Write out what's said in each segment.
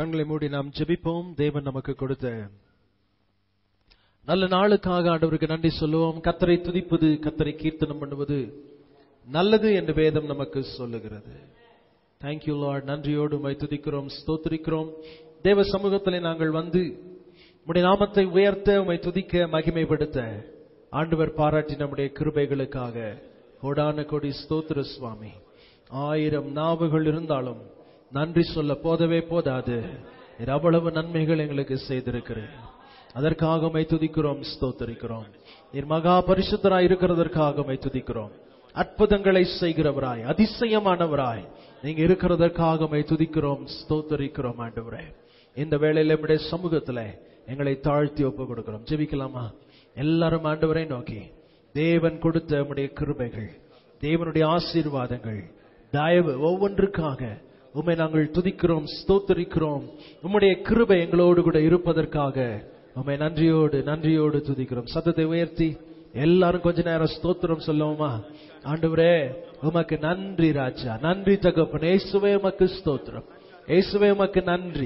கண்களை மூடி நாம் ஜெபிப்போம் தேவன் நமக்கு கொடுத்த நல்ல நாளுக்காக ஆண்டவருக்கு நன்றி சொல்லுவோம் கத்தரை துதிப்பது கத்தரை கீர்த்தனம் பண்ணுவது நல்லது என்று வேதம் நமக்கு சொல்லுகிறது தேங்க்யூ லார்ட் நன்றியோடு உம்மை துதிக்கிறோம் ஸ்தோத்திரிக்கிறோம் தேவ சமூகத்திலே நாங்கள் வந்து உம்முடைய நாமத்தை உயர்த்த உம்மை துதிக்க மகிமைப்படுத்த ஆண்டவர் பாராட்டி நம்முடைய கிருபைகளுக்காக கோடான கொடி ஸ்தோத்திர சுவாமி ஆயிரம் நாவுகள் இருந்தாலும் நன்றி சொல்ல போதவே போதாது நீர் அவ்வளவு நன்மைகள் எங்களுக்கு செய்திருக்கிறேன் அதற்காக மை துதிக்கிறோம் ஸ்தோத்தரிக்கிறோம் நீர் மகா பரிசுத்தராய் இருக்கிறதற்காக மை துதிக்கிறோம் அற்புதங்களை செய்கிறவராய் அதிசயமானவராய் நீங்க இருக்கிறதற்காக மை துதிக்கிறோம் ஸ்தோத்தரிக்கிறோம் ஆண்டவரே இந்த வேளையில நம்முடைய சமூகத்துல எங்களை தாழ்த்தி ஒப்பு கொடுக்கிறோம் ஜெபிக்கலாமா எல்லாரும் ஆண்டவரை நோக்கி தேவன் கொடுத்த நம்முடைய கிருபைகள் தேவனுடைய ஆசீர்வாதங்கள் தயவு ஒவ்வொன்றுக்காக உம்மை நாங்கள் துதிக்கிறோம் ஸ்தோத்தரிக்கிறோம் உம்முடைய கிருபை எங்களோடு கூட இருப்பதற்காக உம்மை நன்றியோடு நன்றியோடு துதிக்கிறோம் சத்தத்தை உயர்த்தி எல்லாரும் கொஞ்ச நேரம் ஸ்தோத்திரம் சொல்லுவோமா ஆண்டவரே உமக்கு நன்றி ராஜா நன்றி தகப்பன் இயேசுவே உமக்கு ஸ்தோத்திரம் இயேசுவே உமக்கு நன்றி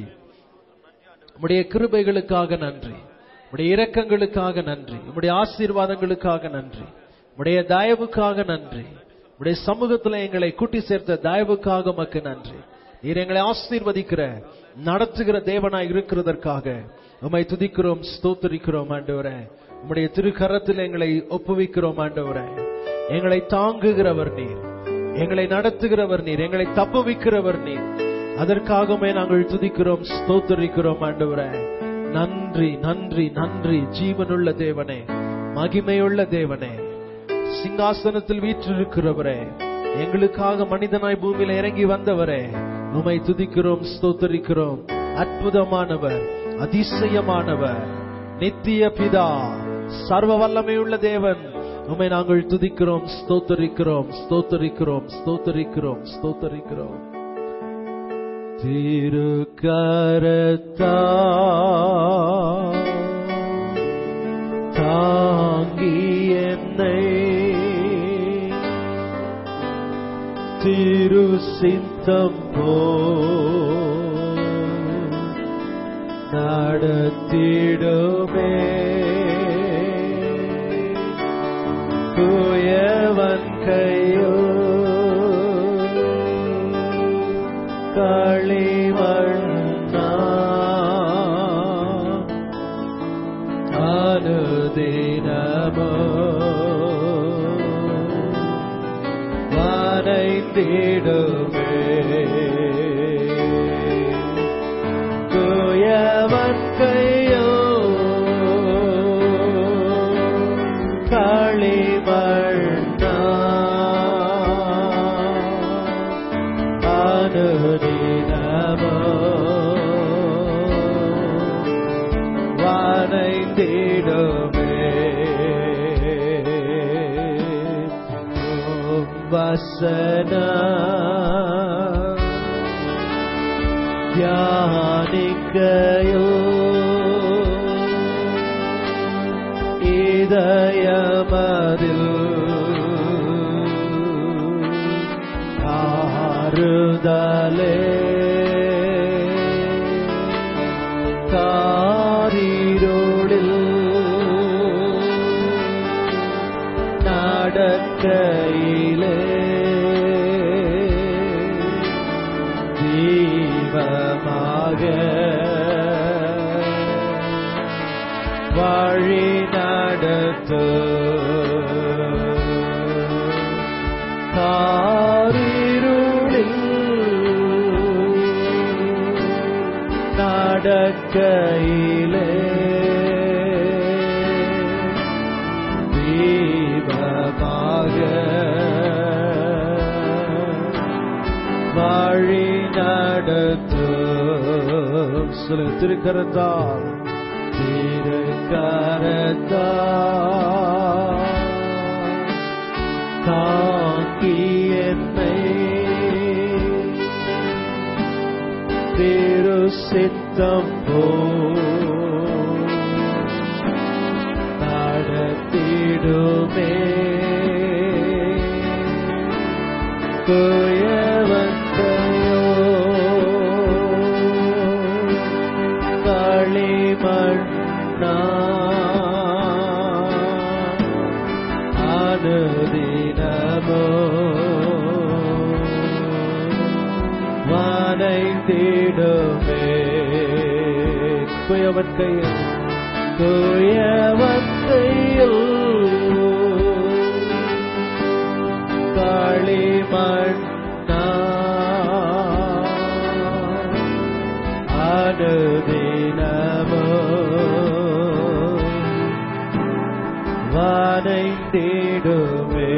உம்முடைய கிருபைகளுக்காக நன்றி உம்முடைய இரக்கங்களுக்காக நன்றி உம்முடைய ஆசீர்வாதங்களுக்காக நன்றி உம்முடைய தயவுக்காக நன்றி உடைய சமூகத்தில் எங்களை கூட்டி சேர்த்த தயவுக்காக உமக்கு நன்றி நீர் எங்களை ஆசீர்வதிக்கிற நடத்துகிற தேவனாய் இருக்கிறதற்காக உம்மை துதிக்கிறோம் ஸ்தோத்தரிக்கிறோம் ஆண்டவரே உம்முடைய திருக்கரத்தில் எங்களை ஒப்புவிக்கிறோம் ஆண்டவரே எங்களை தாங்குகிறவர் நீர் எங்களை நடத்துகிறவர் நீர் எங்களை தப்புவிக்கிறவர் நீர் அதற்காகவே நாங்கள் துதிக்கிறோம் ஸ்தோத்தரிக்கிறோம் ஆண்டவரே நன்றி நன்றி நன்றி ஜீவனுள்ள தேவனே மகிமையுள்ள தேவனே சிங்காசனத்தில் வீற்றிருக்கிறவரே எங்களுக்காக மனிதனாய் பூமியில இறங்கி வந்தவரே உமை துதிக்கிறோம் ஸ்தோத்தரிக்கிறோம் அற்புதமானவர் அதிசயமானவர் நித்திய பிதா சர்வ வல்லமையுள்ள தேவன் உமை நாங்கள் துதிக்கிறோம் ஸ்தோத்தரிக்கிறோம் ஸ்தோத்தரிக்கிறோம் ஸ்தோத்தரிக்கிறோம் ஸ்தோத்தரிக்கிறோம் திருக்கரத்தா தாங்கி என்னை திரு சித்தம் போ நடத்திடுமே தூயவன் கையோ களிவண்ணா அனுதினமோ வரைந்திடுமே தூயவன் கையோ களிமண்ணா அனுதினமோ வரைந்திடுமே வசன தியானிக்கையோ இதயமதில் ஆறுதலே காரிரோடில் நடக்கையிலே தீபமாக வழி நடத்து காரிருளில் நடக்கையிலே தீபமாக வழி நடத்து சொல்லுங்க திருக்கரத்தா திருக்கரத்தா தாங்கி என்னை திரு சித்தம் போ நடத்திடுமே தூயவன் கையோ அனுதினமோ வனைந்திடுமே குயவன் கையில் குயவன் கையில் களிமண்ணா அனுதினமோ வனைந்திடுமே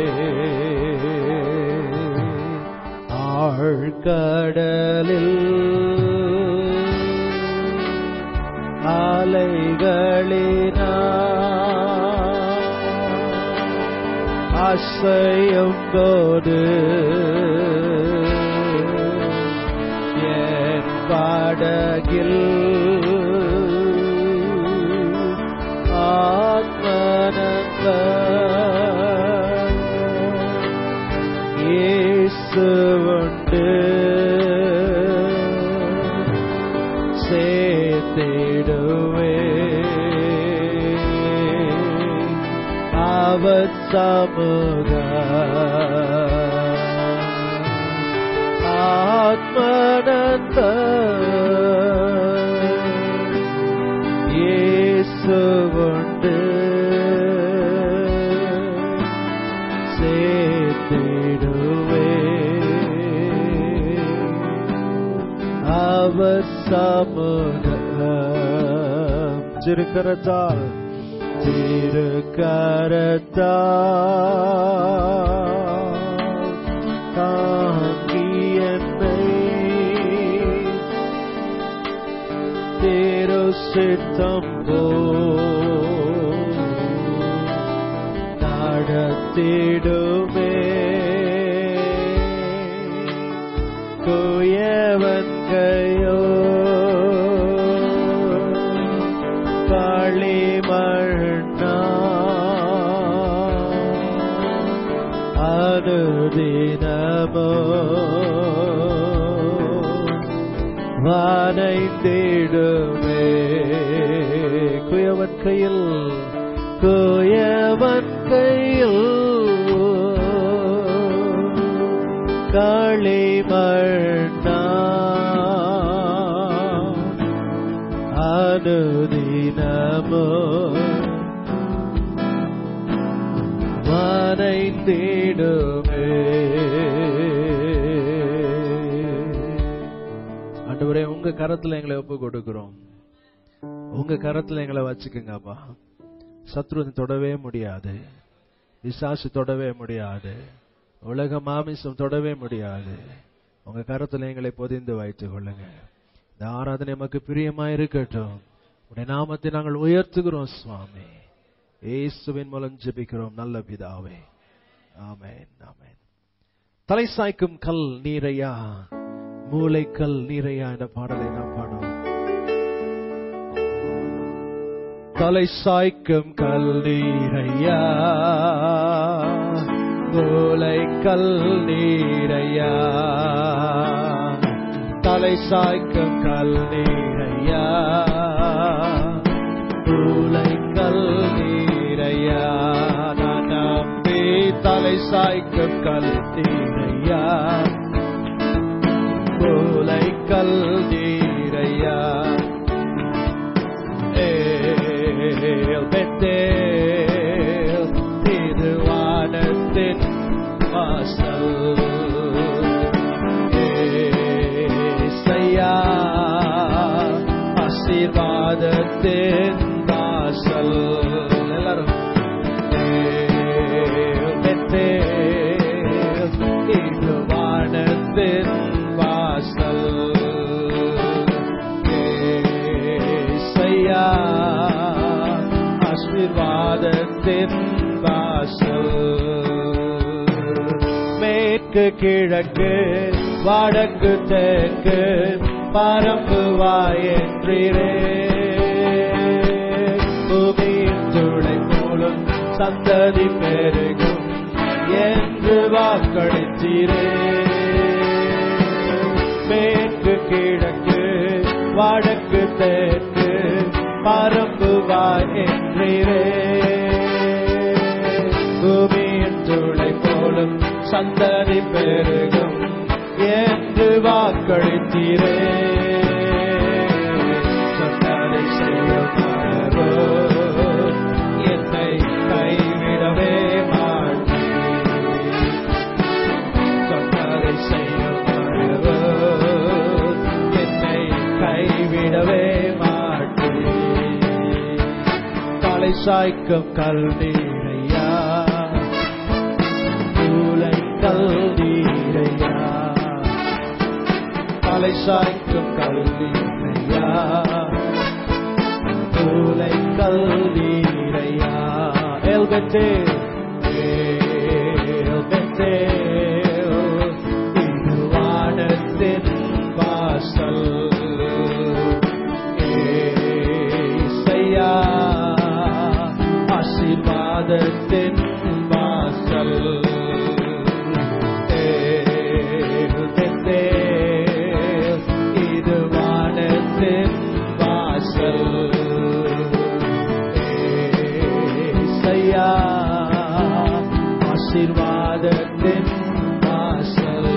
ஆழ்கடலில் அலைகளினா அசையும் போது என் படகில் ஆத்மனந்த இயேசு உண்டு சேர்த்திடுவே அவர் சமூக ஆத்மனந்த இயேசு உண்டு சேர்த்திடுவே அவர் சமூகம் திருக்கரத்தால் திருக்கரத்தால் தாங்கி என்னை திரு சித்தம் போ நடத்திடுமே குயவன் கையோ களிமண்ணா அனுதினமோ வானைந்திடுமே குயவன் கையில் குயவன் கையில் களிமண்ணா அனுதினமோ மறைந்திடுமே ஆண்டவரே உங்க கரத்துல எங்களை ஒப்பு கொடுக்கிறோம் உங்க கரத்துல எங்களை வச்சுக்கோங்கப்பா சத்ரு தொடவே முடியாது விசாசு தொடவே முடியாது உலக மாமிசம் தொடவே முடியாது உங்க கரத்துல எங்களை பொதிந்து வைத்துக் கொள்ளுங்க இந்த ஆராதனை நமக்கு பிரியமா இருக்கட்டும் உடைய நாமத்தை நாங்கள் உயர்த்துகிறோம் சுவாமி இயேசுவின் மூலம் ஜெபிக்கிறோம் நல்ல பிதாவே ஆமென் ஆமென் தலை சாய்க்கும் கல் நீரையா மூளைக்கல் நீரையா என்ற பாடலை நாம் பாடுவோம் தலை சாய்க்கும் கல் நீரையா மூளைக்கல் நீரையா தலை சாய்க்கும் கல் நீரையா மூளைக்கல் நீரையா நான் நம்பி தலை சாய்க்கும் கல் நீரையா மூளைக்கல் நீரையா ஏல் பெத்தேல் திருவானத்தின் வாசல் ஏசையா ஆசீர்வாதத்தின் வாசல் எல்லாரும் ஏல் பெத்தேல் திருவானத்தின் வாசல் ஏசையா ஆசீர்வாதத்தின் வாசல் மேற்கு கிழக்கு வடக்கு தெற்கு பரம்பு வாயன்றீரே பூமியின் துளை மூலம் சந்ததி பெருகும் என்று வாக்களித்தீரே மேற்கு கிழக்கு வடக்கு தெற்கு பரம்புவாய் என்றீரே பூமியின் துளை போலும் சந்ததி பெருகும் என்று வாக்களித்தீரே சொன்னதை செய்யும் அளவோ என்னை கைவிடவே மாட்டேன் சொன்னதை செய்யும் அளவோ என்னை கைவிடவே மாட்டேன் தலை சாய்க்கும் கல்நீரையா கூலை கல்நீரையா தலை சாய்க்கும் கல்நீரையா கூலை கல்நீரையா எல்பெத்தே எல்பெத்தே இது வானத்தின் வாசல் ஏசையா ஆசீர்வாதத்தின் வாசல் ஏழுதெத்தே, இது வானத்தின் வாசல் ஏசையா ஆசீர்வாதத்தின் வாசல்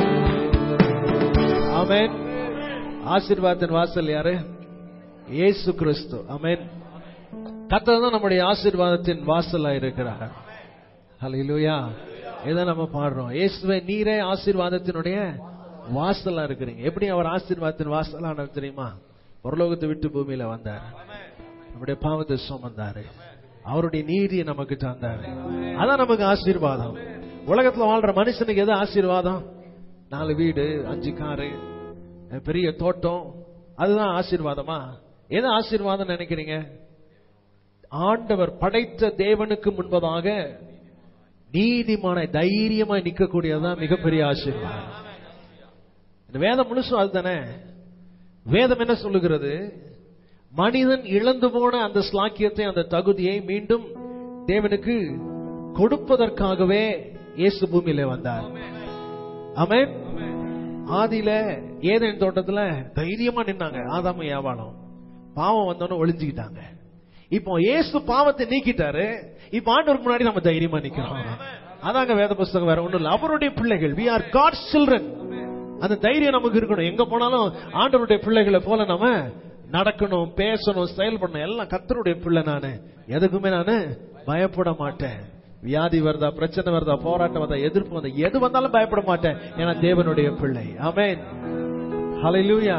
ஆமென் ஆசீர்வாதத்தின் வாசல் யாரு இயேசு கிறிஸ்து ஆமென் கர்த்தர் தான் நம்முடைய ஆசீர்வாதத்தின் வாசலா இருக்கிறார் ஹalleluya இதை நம்ம பாடுறோம் இயேசுவே நீரே ஆசீர்வாதத்தினுடைய வாசலா இருக்கிறீங்க எப்படி அவர் ஆசீர்வாதத்தின் வாசலானவர் தெரியுமா பரலோகத்தை விட்டு பூமியில வந்தார் நம்முடைய பாவத்தை சுமந்தாரு அவருடைய நீதியை நமக்கு தந்தாரு அதான் நமக்கு ஆசீர்வாதம் உலகத்துல வாழ்ற மனுஷனுக்கு எது ஆசீர்வாதம் நாலு வீடு அஞ்சு காரு பெரிய தோட்டம் அதுதான் ஆசீர்வாதமா எது ஆசீர்வாதம் நினைக்கிறீங்க ஆண்டவர் படைத்த தேவனுக்கு முன்பதாக நீதிமான தைரியமா நிக்கக்கூடியதுதான் மிகப்பெரிய ஆசீர்வாதம் இந்த வேதம் முழுசும் அதுதானே வேதம் என்ன சொல்லுகிறது மனிதன் இழந்து போன அந்த ஸ்லாக்கியத்தை அந்த தகுதியை மீண்டும் தேவனுக்கு கொடுப்பதற்காகவே இயேசு பூமியில வந்தார் ஆமென் ஆதியில ஏதேன் தோட்டத்துல தைரியமா நின்னாங்க ஆதாம ஏவாளம் பாவம் வந்தோன்னு ஒளிஞ்சுக்கிட்டாங்க இப்போ இயேசு பாவத்தை நீக்கிட்டாரு இப்ப ஆண்டவருக்கு முன்னாடி நம்ம தைரியமா நிக்கிறோம் அதாங்க வேத புஸ்தகம் வேற ஒண்ணும் இல்ல அவருடைய பிள்ளைகள் வி ஆர் காட் சில்ட்ரன் அந்த தைரியம் நமக்கு இருக்கணும் எங்க போனாலும் ஆண்டவருடைய பிள்ளைகளை போல நம்ம நடக்கணும் பேசணும் செயல்படணும் எல்லாம் கத்தருடைய பிள்ளை நானு எதுக்குமே நானு பயப்பட மாட்டேன் வியாதி வருதா பிரச்சனை வருதா போராட்டம் வருதா எதிர்ப்பு வந்தா எது வந்தாலும் பயப்பட மாட்டேன் ஏன்னா தேவனுடைய பிள்ளை ஆமென் ஹalleluya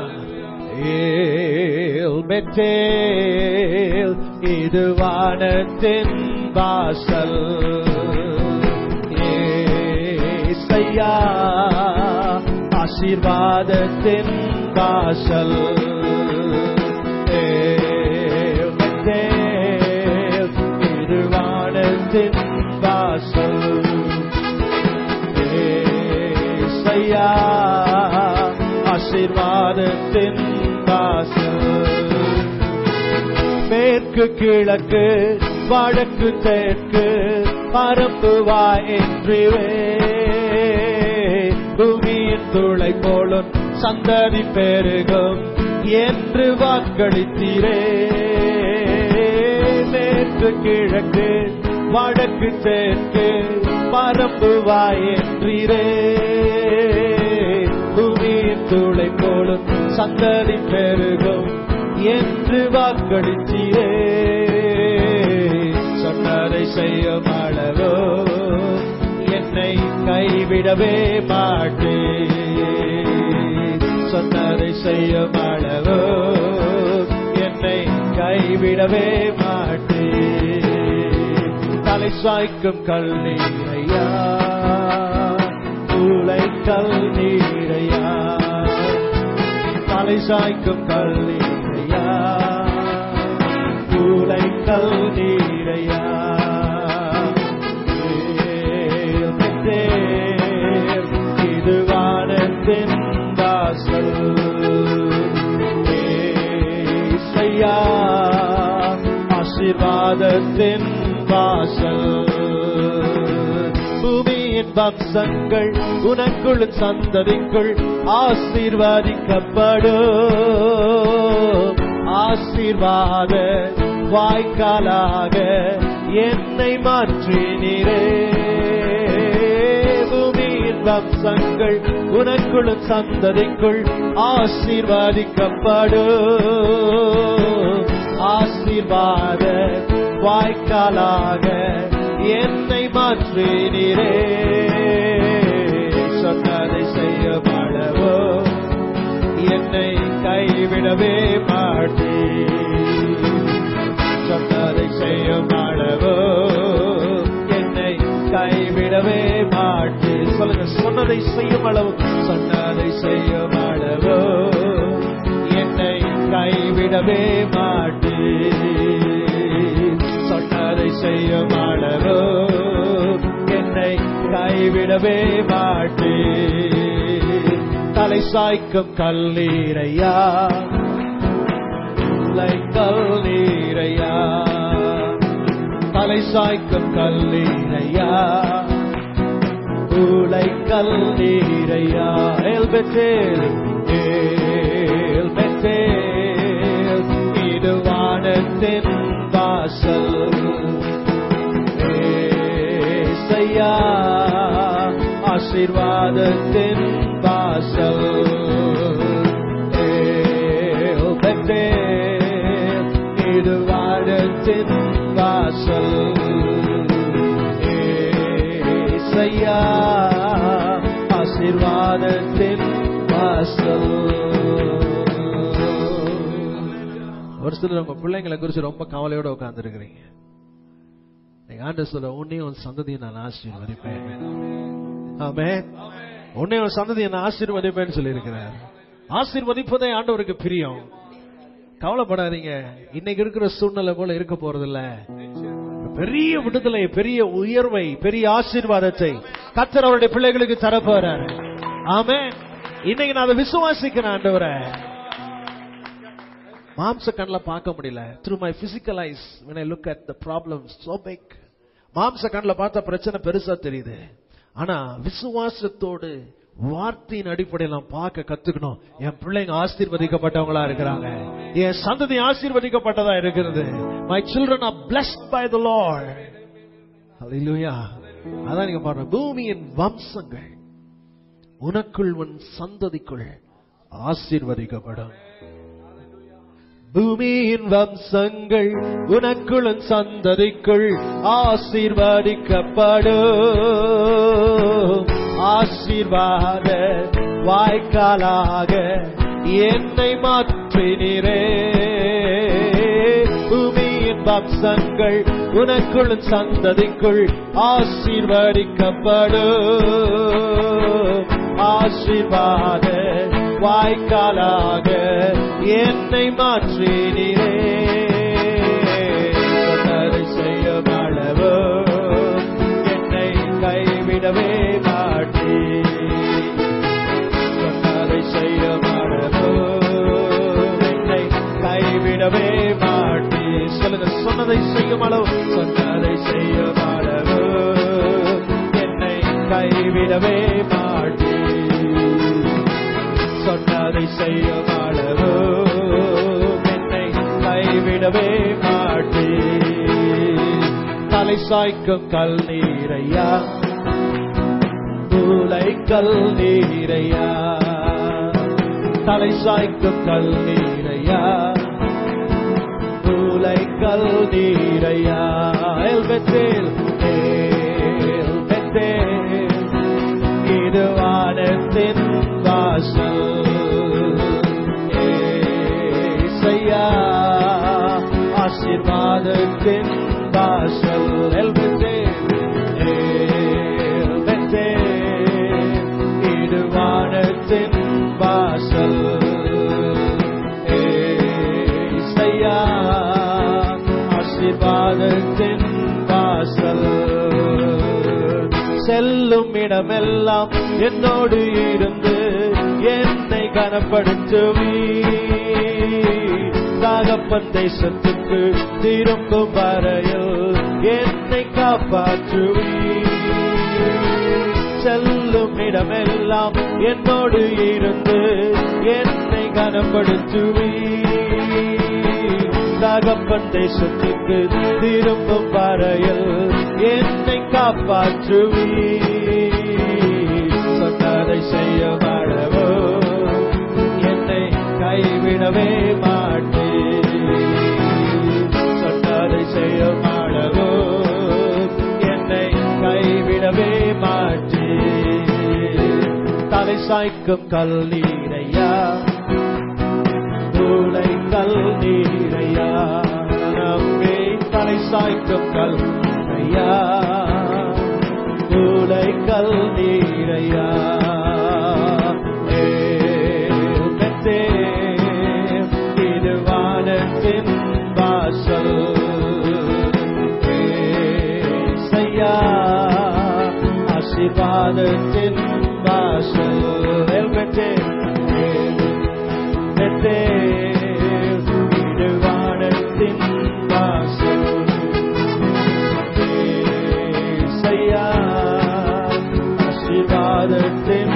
ஏல் பெத்தேல் இது வானத்தின் வாசல் ஏசையா ஆசீர்வாதத்தின் வாசல் ஏல் பெத்தேல் இது வானத்தின் வாசல் ஏசையா ஆசீர்வாதத்தின் வாசல் மேற்கு கிழக்கு வடக்கு தெற்கு பரப்புவாய் என்றிவே பூமியின் துளை போலும் சந்ததி பெருகும் என்று வாக்களித்தீரே மேற்கு கிழக்கு வடக்கு தெற்கு பரப்புவாய் என்றீரே பூமியின் துளை போலும் சந்ததி பெருகும் என்று வாக்களித்தீரே சொன்னதை செய்யும் அளவோ என்னை கைவிடவே மாட்டே சொன்னதை செய்யும் அளவோ என்னை கைவிடவே மாட்டே தலை சாய்க்கும் கல்நீரையா தூளை கல்நீரையா தலை சாய்க்கும் கல்நீரையா தூளை கல்நீரையா இது வானத்தின் வாசல் ஏசையா ஆசீர்வாதத்தின் வாசல் பூமியின் வம்சங்கள் உனக்குள் சந்ததிக்குள் ஆசீர்வாதிக்கப்படும் ஆசீர்வாத வாய்க்காலாக என்னை மாற்றினீரே வம்சங்கள் உனக்குள்ளும் சந்ததிக்குள் ஆசீர்வாதிக்கப்படும் ஆசீர்வாத வாய்க்காலாக என்னை மாற்றினீரே சொன்னதை செய்ய மாடவோ என்னை கைவிடவே மாட்டேன் சொன்னதை செய்ய மாடவோ என்னை கைவிடவே மாட்டு சொல்லுங்க சொன்னதை செய்யும் அளவு சொன்னதை செய்யும் அளவு என்னை கைவிடவே மாட்டு சொன்னதை செய்யும் அளவு என்னை கைவிடவே மாட்டு தலை சாய்க்கும் கல்லீரையா தலை கல்லீரையா தலை சாய்க்கும் கல்லீரையா உலை கல்லீரையா எல்பெட்டேல் எல்பெட்டேல் இது வானத்தின் வாசல் ஏசையா ஆசீர்வாதத்தின் வாசல் ஏல்பெட்டேல் இது வானத்தின் வாசல் ஏசையா ஆசீர்வாதத்தின் வாசல் ஒரு சிலர் உங்க பிள்ளைங்களை குறிச்சு ரொம்ப கவலையோட உட்கார்ந்து இருக்கிறீங்க நீங்க ஆண்டு சொல்ல உன்னையும் உன் சந்ததியை நான் ஆசீர்வதிப்பேன் ஆமென் உன்னையும் உன் சந்ததியை நான் ஆசீர்வதிப்பேன்னு சொல்லியிருக்கிறார் ஆசீர்வதிப்பதே ஆண்டவருக்கு பிரியம் கவலைப்படாதீங்க இன்னைக்கு இருக்கிற சூழ்நிலை போல இருக்க போறதில்ல பெரிய விடுதலை பெரிய உயர்வை பெரிய ஆசீர்வாதத்தை கத்தர் அவருடைய பிள்ளைகளுக்கு தரப்போறாரு ஆமே இன்னைக்கு நான் அதை விசுவாசிக்கிறேன் ஆண்டவரை மாம்ச கண்ணில் பார்க்க முடியல through my physical eyes when I look at the problem so big மாம்ச கண்ணில் பார்த்த பிரச்சனை பெருசா தெரியுது ஆனா விசுவாசத்தோடு வார்த்தையின் அடிப்படையில் நான் பார்க்க கத்துக்கணும் என் பிள்ளைங்க ஆசீர்வதிக்கப்பட்டவங்களா இருக்கிறாங்க என் சந்ததி ஆசீர்வதிக்கப்பட்டதா இருக்கிறது my children are blessed by the lord ஹalleluya அதான் நீங்க பாருங்க பூமியின் வம்சங்கள் உனக்குள் உன் சந்ததிக்குள் ஆசீர்வதிக்கப்படும் பூமியின் வம்சங்கள் உனக்குள் சந்ததிக்குள் ஆசீர்வதிக்கப்படும் ஆசீர்வாத வாய்க்காலாக என்னை மாற்றினரே பூமியின் வம்சங்கள் உனக்குள் சந்ததிக்குள் ஆசீர்வதிக்கப்படும் ஆசீர்வாத வாய்க்காலாக என்னை மாற்றினீரே சொன்னதை செய்ய மாளவோ என்னை கைவிடவே மாட்டே சொன்னதை செய்ய மாளவோ என்னை கைவிடவே மாட்டே சொல்லுங்க சொன்னதை செய்யும் அளவு சொன்னதை செய்ய மாளவோ என்னை கைவிடவே மாட்டே சொன்னதை செய்ய மாளவோ என்னை கைவிடவே மாட்டே தலை சாய்க்கும் கல் நீரையா மூளை கல் நீரையா தலை சாய்க்கும் கல் நீரையா மூளை கல் நீரையா எல்பெத்தேல் எல்பெத்தேல் இது வானத்தின் வாசல் ஏசையா ஆசீர்வாதத்தின் வாசல் எல்பெத்தே எல்பெத்தே இது வானத்தின் வாசல் ஏசையா ஆசீர்வாதத்தின் வாசல் செல்லும் இடமெல்லாம் என்னோடு இருந்து என்னை கனப்படுத்துவி தகப்பன் தேசத்துக்கு திரும்பும் வரையில் என்னை காப்பாற்றுவி செல்லும் இடமெல்லாம் என்னோடு இருந்து என்னை கனப்படுத்துவி தகப்பன் தேசத்துக்கு திரும்பும் வரையில் என்னை காப்பாற்றுவி கைவிடவே மாட்டேன் சொன்னதை செய்யும் அளவோ என்னை கைவிடவே மாட்டேன் தலை சாய்க்கும் கல் நீரையா தூளை கல் நீரையா நம்பி தலை சாய்க்கும் கல் ஐயா தூளை கல் நீரையா ஏழ்மெத்தே, இது வானத்தின் வாசல் ஏசையா, ஆசீர்வாதத்தின் வாசல் ஏழ்மெத்தே, ஏழ்மெத்தே, இது வானத்தின் வாசல் ஏசையா, ஆசீர்வாதத்தின்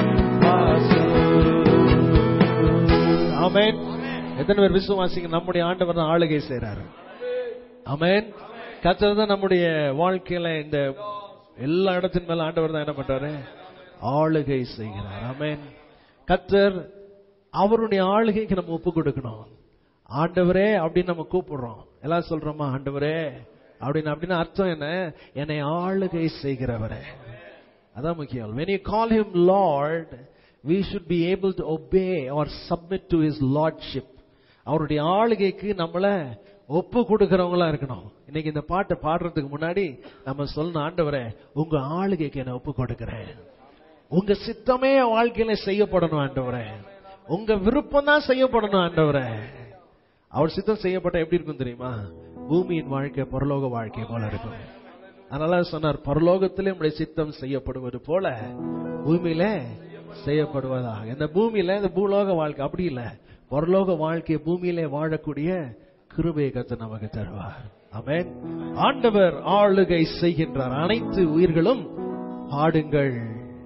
வாசல். ஆமென் எத்தனை பேர் விசுவாசிங்க நம்முடைய ஆண்டவர் தான் ஆளுகை செய்றாரு ஆமென் கர்த்தர் தான் நம்முடைய வாழ்க்கையில இந்த எல்லா இடத்தின் மேல ஆண்டவர் தான் என்ன பண்றாரு ஆளுகை செய்கிறார் ஆமென் கர்த்தர் அவருடைய ஆளுகைக்கு நம்ம ஒப்பு கொடுக்கணும் ஆண்டவரே அப்படின்னு நம்ம கூப்பிடுறோம் எல்லாம் சொல்றோமா ஆண்டவரே அப்படின்னு அப்படின்னு அர்த்தம் என்ன என்னை ஆளுகை செய்கிறவரே அதான் முக்கியம் when you call him lord we should be able to obey or submit to his lordship அவருடைய ஆளுகைக்கு நம்மள ஒப்பு கொடுக்கறவங்களா இருக்கணும் இன்னைக்கு இந்த பாட்டை பாடுறதுக்கு முன்னாடி நம்ம சொல்லணும் ஆண்டவரே உங்க ஆளுகைக்கு என்ன ஒப்பு கொடுக்கிறேன் உங்க சித்தமே என் வாழ்க்கையில செய்யப்படணும் ஆண்டவரே உங்க விருப்பம் தான் செய்யப்படணும் ஆண்டவரே அவர் சித்தம் செய்யப்பட்ட எப்படி இருக்கும் தெரியுமா பூமியின் வாழ்க்கை பரலோக வாழ்க்கை போல இருக்கும் அதனால சொன்னார் பரலோகத்திலே உங்களுடைய சித்தம் செய்யப்படுவது போல பூமியில செய்யப்படுவதாக இந்த பூமியில இந்த பூலோக வாழ்க்கை அப்படி இல்ல பரலோக வாழ்க்கை பூமியிலே வாழக்கூடிய கிருபையை கத்து நமக்கு தருவார் ஆமென் ஆண்டவர் ஆளுகை செய்கின்றார் அனைத்து உயிர்களும் பாடுங்கள்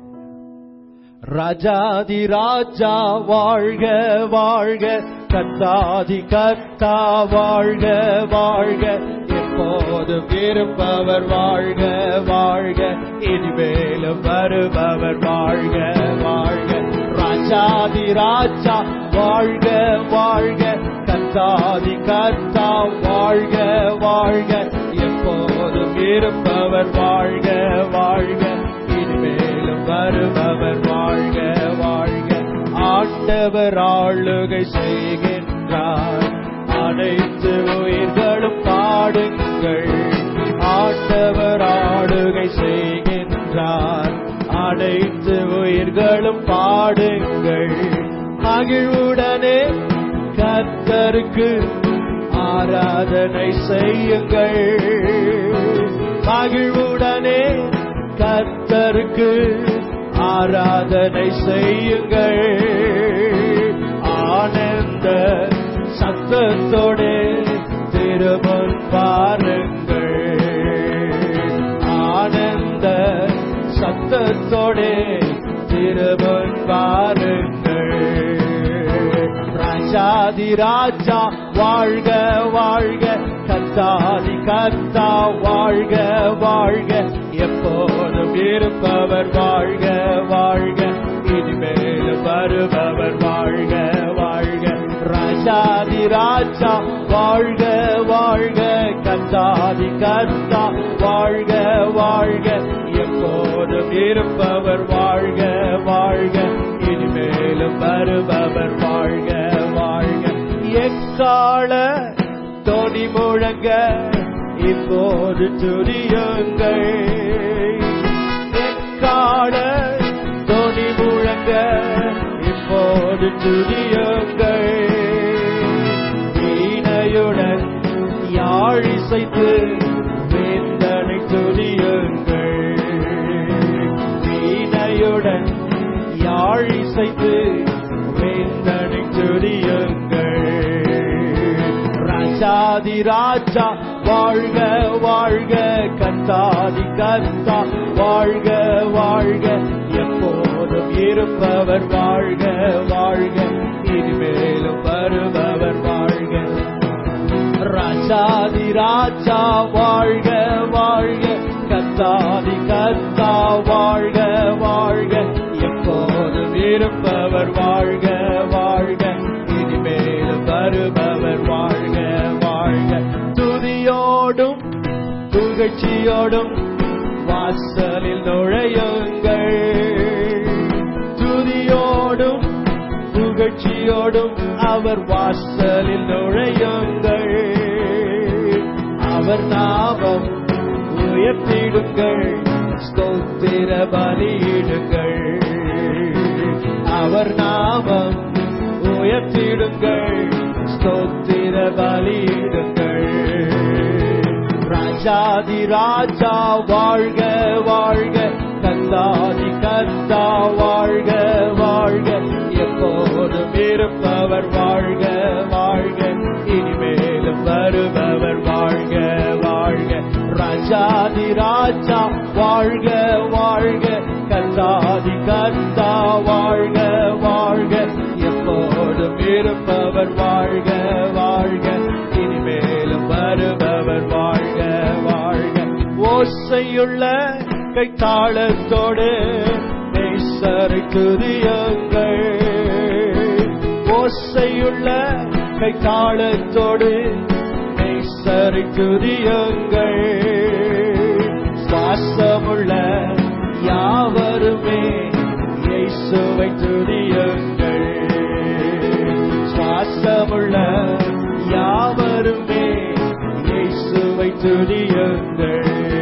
ராஜாதி ராஜா வாழ்க வாழ்க கத்தாதி கத்தா வாழ்க வாழ்க எப்போதும் இருப்பவர் வாழ்க வாழ்க இனிமேலும் வருபவர் வாழ்க வாழ்க ராஜாதி ராஜா வாழ்க வாழ்க கத்தாதி கத்தா வாழ்க வாழ்க எப்போதும் இருப்பவர் வாழ்க வாழ்க இனிமேலும் வருபவர் வாழ்க வாழ்க ஆண்டவர் ஆளுகை செய்கின்றார் அனைத்து உயிர்களும் பாடுங்கள் ஆண்டவர் ஆளுகை செய்கின்றார் அனைத்து உயிர்களும் பாடுங்கள் மகிழ்வுடனே கர்த்தருக்கு ஆராதனை செய்யுங்கள் மகிழ்வுடனே கர்த்தருக்கு ஆராதனை செய்யுங்கள் ஆனந்த சத்தத்தோடு திருமுன் பாருங்கள் ஆனந்த சத்தத்தோடு திருமுன் பாருங்கள் ராஜாதி ராஜா வாழ்க வாழ்க கத்தாதி கத்தா வாழ்க வாழ்க எப்போதும் இருப்பவர் வாழ்க வாழ்க இனிமேல் வருபவர் வாழ்க வாழ்க ராஜாதி ராஜா வாழ்க வாழ்க கத்தாதி கத்தா வாழ்க வாழ்க எப்போதும் இருப்பவர் வாழ்க வாழ்க இனிமேலும் வருபவர் வாழ்க வாழ்க எக்கால தொனி முழங்க இப்போது துரியுங்கள் எக்கால தொனி முழங்க இப்போது துரியுங்கள் வீணையுடன் யாழிசைத்து வேந்தனை துரியுங்கள் வீணையுடன் யாழிசைத்து வேந்தனை துரியுங்கள் ராஜாதி ராஜா வாழ்க வாழ்க கத்தாதி கத்தா வாழ்க வாழ்க எப்போதும் இருப்பவர் வாழ்க வாழ்க இனிமேலும் வருபவர் வாழ்க ராஜாதி ராஜா வாழ்க வாழ்க கத்தாதி கத்தா வாழ்க வாழ்க எப்போதும் இருப்பவர் வாழ்க வாழ்க இனிமேலும் புகழ்ச்சியோடும் வாசலில் நுழையுங்கள் துதியோடும் புகழ்ச்சியோடும் அவர் வாசலில் நுழையுங்கள் அவர் நாமம் உயர்த்திடுங்கள் ஸ்தோத்திர பலியிடுங்கள் அவர் நாமம் உயர்த்திடுங்கள் ஸ்தோத்திர பலியிடுங்கள் ராஜாதி ராஜா வாழ்க வாழ்க கந்தாதி கந்தா வாழ்க வாழ்க எப்போதும் இருப்பவர் வாழ்க வாழ்க இனிமேலும் வருபவர் வாழ்க வாழ்க ராஜாதி ராஜா வாழ்க வாழ்க கந்தாதி கந்தா வாழ்க வாழ்க எப்போதும் இருப்பவர் வாழ்க வாழ்க இனிமேலும் வருபவர் வாழ்க வாழ்க ஓசையுள்ள கைத்தாளத்தோடு நேசரை துதியுங்கள் ஓசையுள்ள கைத்தாளத்தோடு நேசரை துதியுங்கள் சுவாசமுள்ள யாவருமே இயேசுவை துதியுங்கள் சுவாசமுள்ள யாவருமே இயேசுவை துதியுங்கள்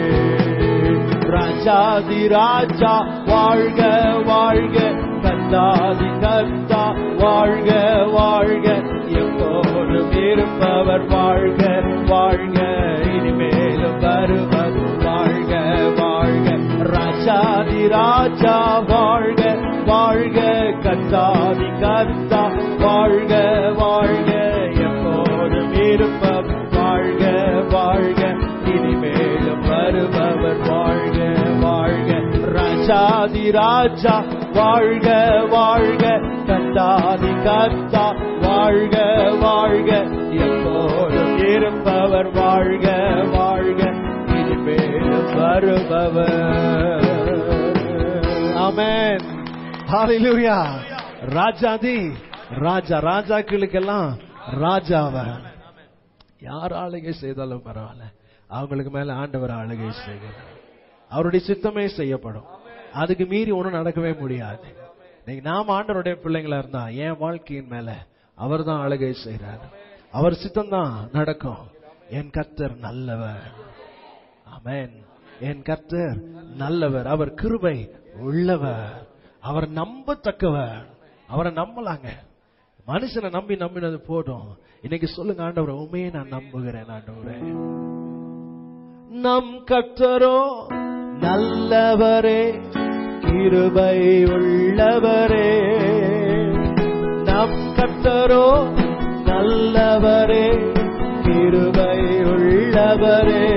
ராஜாதி ராஜா வாழ்க வாழ்க கந்தாதி கர்த்தா வாழ்க வாழ்க எப்போதும் இருப்பவர் வாழ்க வாழ்க இனிமேலும் வருவர் வாழ்க வாழ்க ராஜாதி ராஜா வாழ்க வாழ்க கத்தாதி கர்த்தா வாழ்க வாழ்க எப்போதும் இருப்பவர் வாழ்க வாழ்க இனிமேலும் வருபவர் வாழ்க வாழ்க ராஜாதி ராஜா வாழ்க வாழ்க கத்தாதி கத்தா வாழ்க வாழ்க எப்போதும் இருப்பவர் வாழ்க வாழ்க இனிமேலும் வருபவர் ஆமென் ஹalleluya ராஜாதி ராஜா ராஜாக்களுக்கெல்லாம் ராஜாவர் யார் ஆளுகை செய்தாலும் பரவாயில்ல அவங்களுக்கு மேல ஆண்டவர் ஆளுகை செய்கிறார் அவருடைய சித்தமே செய்யப்படும் அதுக்கு மீறி ஒண்ணும் நடக்கவே முடியாது நீங்க நாம் ஆண்டவருடைய பிள்ளைங்களா இருந்தா என் வாழ்க்கையின் மேல அவர் தான் ஆளுகை செய்கிறார் அவர் சித்தம் தான் நடக்கும் என் கர்த்தர் நல்லவர் ஆமென் என் கர்த்தர் நல்லவர் அவர் கிருபை உள்ளவர் அவர் நம்பத்தக்கவர் அவரை நம்பலாங்க மனுஷனை நம்பி நம்பினது போதும் இன்னைக்கு சொல்லுங்க ஆண்டவரை உண்மையே நான் நம்புகிறேன் ஆண்டவரே நம் கர்த்தரோ நல்லவரே கிருபை உள்ளவரே நம் கர்த்தரோ நல்லவரே கிருபை உள்ளவரே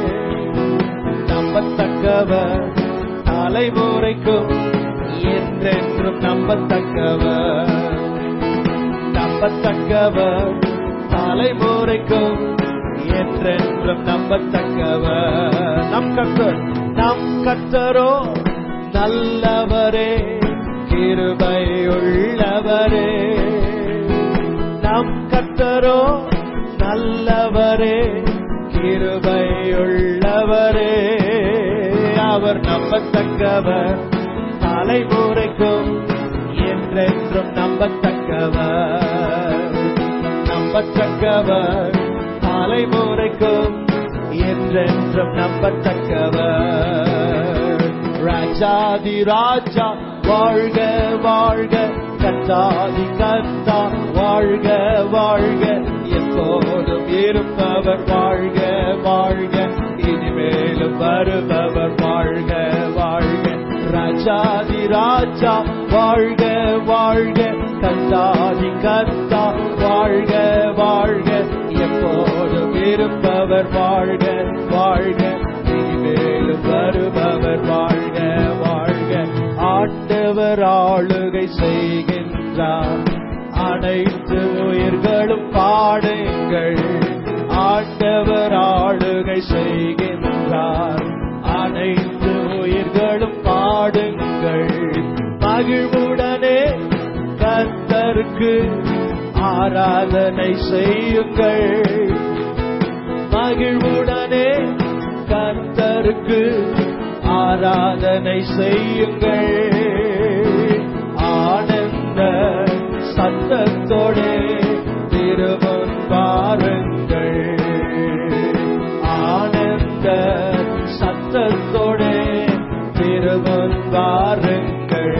நம்பத்தக்கவர் தலைமுறைக்கும் என்றென்றும் நம்பத்தக்கவர் நம்பத்தக்கவர் தலைமுறைக்கும் என்றென்றும் நம்பத்தக்கவர் நம் கர்த்தர் நம் கர்த்தரோ நல்லவரே கிருபை உள்ளவரே நம் கர்த்தரோ நல்லவரே கிருபை உள்ளவரே அவர் நம்பத்தக்கவர் தலைமுறைக்கும் என்றென்றும் நம்பத்தக்கவர் நம்பத்தக்கவர் தலைமுறைக்கும் என்றென்றும் நம்பத்தக்கவர் ராஜாதி ராஜா வாழ்க வாழ்க கத்தாதி கத்தா வாழ்க வாழ்க எப்போதும் இருப்பவர் வாழ்க வாழ்க இனிமேலும் வருபவர் வாழ்க வாழ்க ராஜாதி ராஜா வாழ்க வாழ்க கத்தாதி கத்தா வாழ்க வாழ்க எப்போதும் இருப்பவர் வாழ்க வாழ்க இனிமேலும் வருபவர் வாழ்க வாழ்க ஆண்டவர் ஆளுகை செய்கின்றார் அனைத்து உயிர்களும் பாடுங்கள் ஆண்டவர் ஆளுகை செய்கின்றார் அனைத்து உயிர்களும் பாடுங்கள் மகிழ்வுடனே கர்த்தருக்கு ஆராதனை செய்யுங்கள் மகிழ்வுடனே கர்த்தருக்கு ஆராதனை செய்யுங்கள் ஆனந்த சத்தத்தோடே திருமன் பாருங்கள் ஆனந்த சத்தத்தோடே திருமன் பாருங்கள்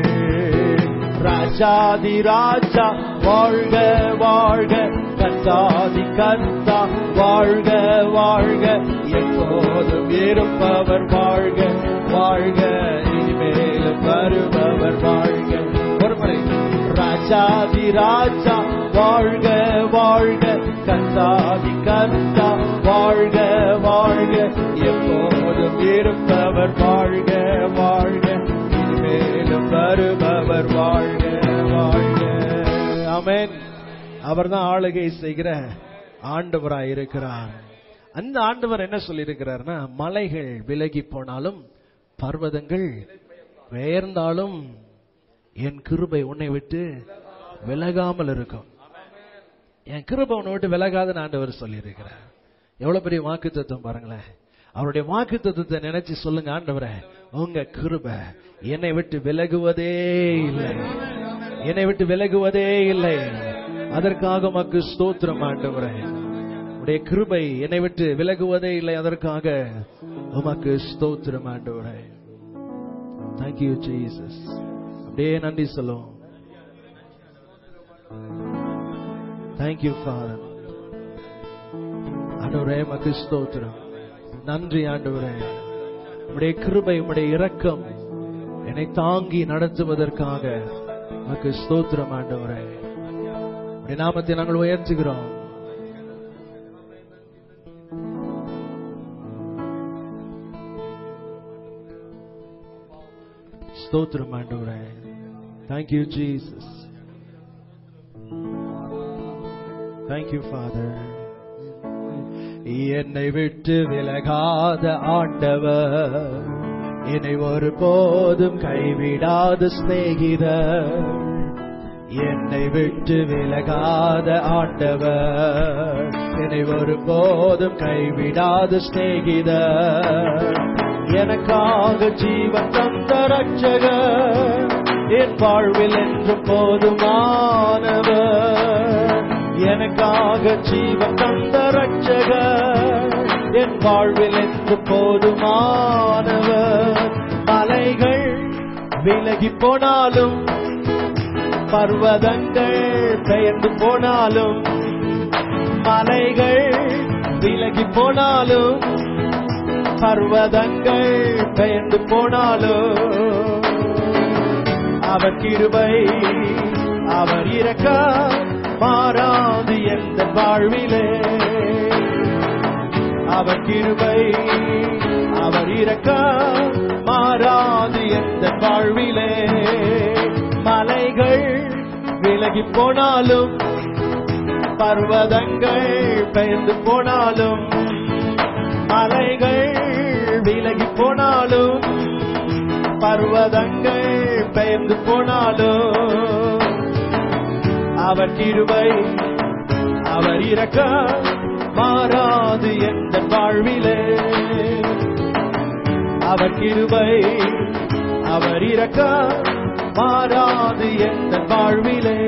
ராஜாதி ராஜா வாழ்க வாழ்க கத்தாதி கத்தா வாழ்க வாழ்க எப்போதும் இருப்பவர் வாழ்க வாழ்க இனிமேலும் வருபவர் வாழ்க ஒருமுறை ராஜாதி ராஜா வாழ்க வாழ்க கத்தாதி கத்தா வாழ்க வாழ்க எப்போதும் இருப்பவர் வாழ்க வாழ்க இனிமேலும் வருபவர் வாழ்க வாழ்க ஆமென் அவர்தான் ஆளுகை செய்கிற ஆண்டவராய் இருக்கிறார் அந்த ஆண்டவர் என்ன சொல்லியிருக்கிறார்னா மலைகள் விலகி போனாலும் பர்வதங்கள் பெயர்ந்தாலும் என் கிருபை உன்னை விட்டு விலகாமல் இருக்கும் என் கிருபை உன்னை விட்டு விலகாதுன்னு ஆண்டவர் சொல்லியிருக்கிறார் எவ்வளவு பெரிய வாக்கு தத்துவம் பாருங்களேன் அவருடைய வாக்கு தத்துவத்தை நினைச்சு சொல்லுங்க ஆண்டவரே உங்க கிருபை என்னை விட்டு விலகுவதே இல்லை என்னை விட்டு விலகுவதே இல்லை அதற்காக உமக்கு ஸ்தோத்திரம் ஆண்டவரே உடைய கிருபை என்னை விட்டு விலகுவதே இல்லை அதற்காக உமக்கு ஸ்தோத்திரம் ஆண்டவரே தேங்க்யூ ஜீசஸ் அப்படியே நன்றி சொல்லுவோம் தேங்க்யூ ஃபாதர் ஆண்டவரே உமக்கு ஸ்தோத்திரம் நன்றி ஆண்டவரே உடைய கிருபை உடைய இரக்கம் என்னை தாங்கி நடத்துவதற்காக உமக்கு ஸ்தோத்திரம் ஆண்டவரே உடைய நாமத்தை நாங்கள் உயர்த்துகிறோம் ஸ்தோத்திரம் ஆண்டவரே தேங்க்யூ ஜீசஸ் தேங்க்யூ ஃபாதர் என்னை விட்டு விலகாத ஆண்டவர் என்னை ஒருபோதும் கைவிடாத சிநேகிதர் என்னை விட்டு விலகாத ஆண்டவர் என்னை ஒருபோதும் கைவிடாத சிநேகிதர் எனக்காக ஜீவன் தந்த ரட்சகர் என் வாழ்வில் என்றும் போதுமானவர் எனக்காக ஜீவன் தந்த ரட்சகர் என் வாழ்வில் என்று போதுமானவர் மலைகள் விலகி போனாலும் பர்வதங்கள் பெயர்ந்து போனாலும் மலைகள் விலகி போனாலும் பர்வதங்கள் பெயர்ந்து போனாலும் அவர் கிருபை அவர் இறக்க மாறாது எந்த வாழ்விலே அவர் கிருபை அவர் இறக்க மாறாது எந்த வாழ்விலே மலைகள் விலகி போனாலும் பர்வதங்கள் பெயர்ந்து போனாலும் மலைகள் விலகி போனாலும் பர்வதங்கள் பெயர்ந்து போனாலும் அவர் கிருபை அவர் இறக்க மாறாது எந்த வாழ்விலே அவர் கிருபை அவர் இறக்க மாறாது எந்த வாழ்விலே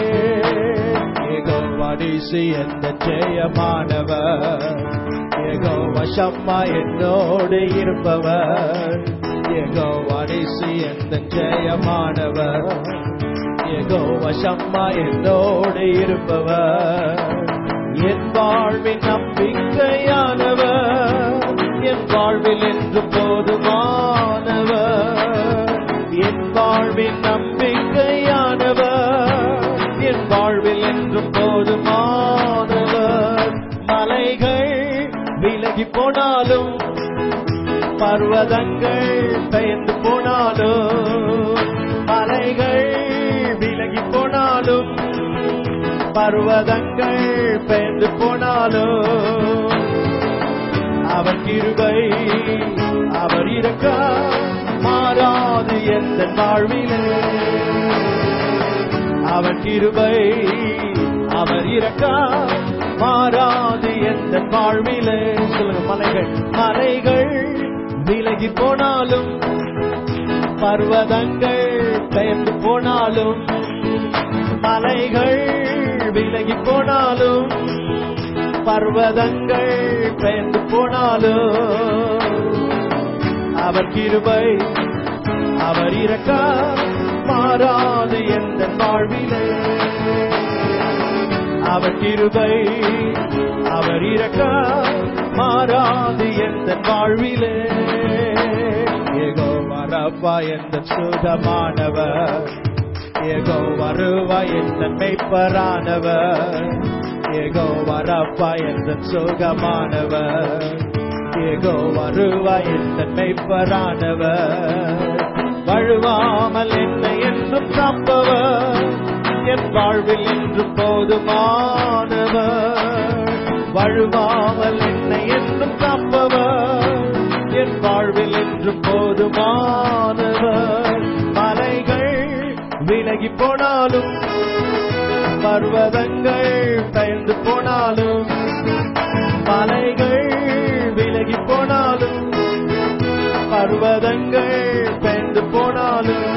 ஏகோவாடிசி எந்த ஜெயமானவர் ஏகோவசம்மா என்னோடு இருப்பவர் ஏகோவாடிசி எந்த ஜெயமானவர் ஏகோவசம்மா என்னோடு இருப்பவர் என் வாழ்வின் நம்பிக்கையானவர் என் வாழ்வில் என்று போதுமானவர் என் வாழ்வின் நம்பிக்கையானவர் என் வாழ்வில் என்று போதுமானவர் மலைகள் விலகி போனாலும் பர்வதங்கள் பெயர்ந்து போனாலும் மலைகள் விலகி போனாலும் பர்வதங்கள் பெயர்ந்து போனாலும் அவர் கிருபை அவர் இருக்க மாறாது எந்த வாழ்விலே அவர் கிருபை அவர் இருக்க மாறாது எந்த வாழ்விலே சொல்லுங்க மலைகள் மலைகள் விலகி போனாலும் பர்வதங்கள் பெயர்ந்து போனாலும் மலைகள் விலகி போனாலும் பர்வதங்கள் பெயர்ந்து போனாலும் அவர் கிருபை அவர் இறக்க மாறாது எந்த வாழ்விலே அவர் கிருபை அவர் இறக்க மாறாது எந்த வாழ்விலே ஏகோ வரப்பா எந்த சுகமானவர் ஏகோ வருவா எந்த மெய்ப்பரானவர் ஏகோ வரப்பா எந்த சுகமானவர் ஏகோ வருவா எந்த மெய்ப்பரானவர் வழுவாமல் என்னை என்றும் காப்பவர் என் வாழ்வில் என்றும் போதுமானவர் வழுவாமல் என்னை என்றும் காப்பவர் என் வாழ்வில் என்றும் போதுமானவர் மலைகள் விலகி போனாலும் பர்வதங்கள் பயந்து போனாலும் மலைகள் விலகி போனாலும் பர்வதங்கள் பயந்து போனாலும்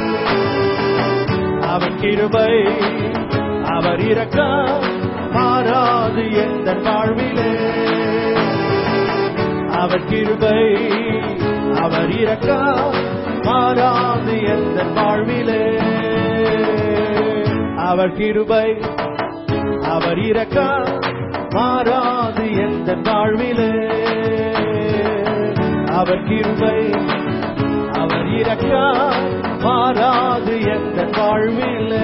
அவர் கிருபை அவர் இறக்க மாறாது எந்த வாழ்விலே அவர் கிருபை அவர் இறக்க மாறாது எந்த வாழ்விலே அவர் கிருபை அவர் இறக்க மாறாது எந்த வாழ்விலே அவர் கிருபை அவர் இறக்க மாறாது எந்த வாழ்விலே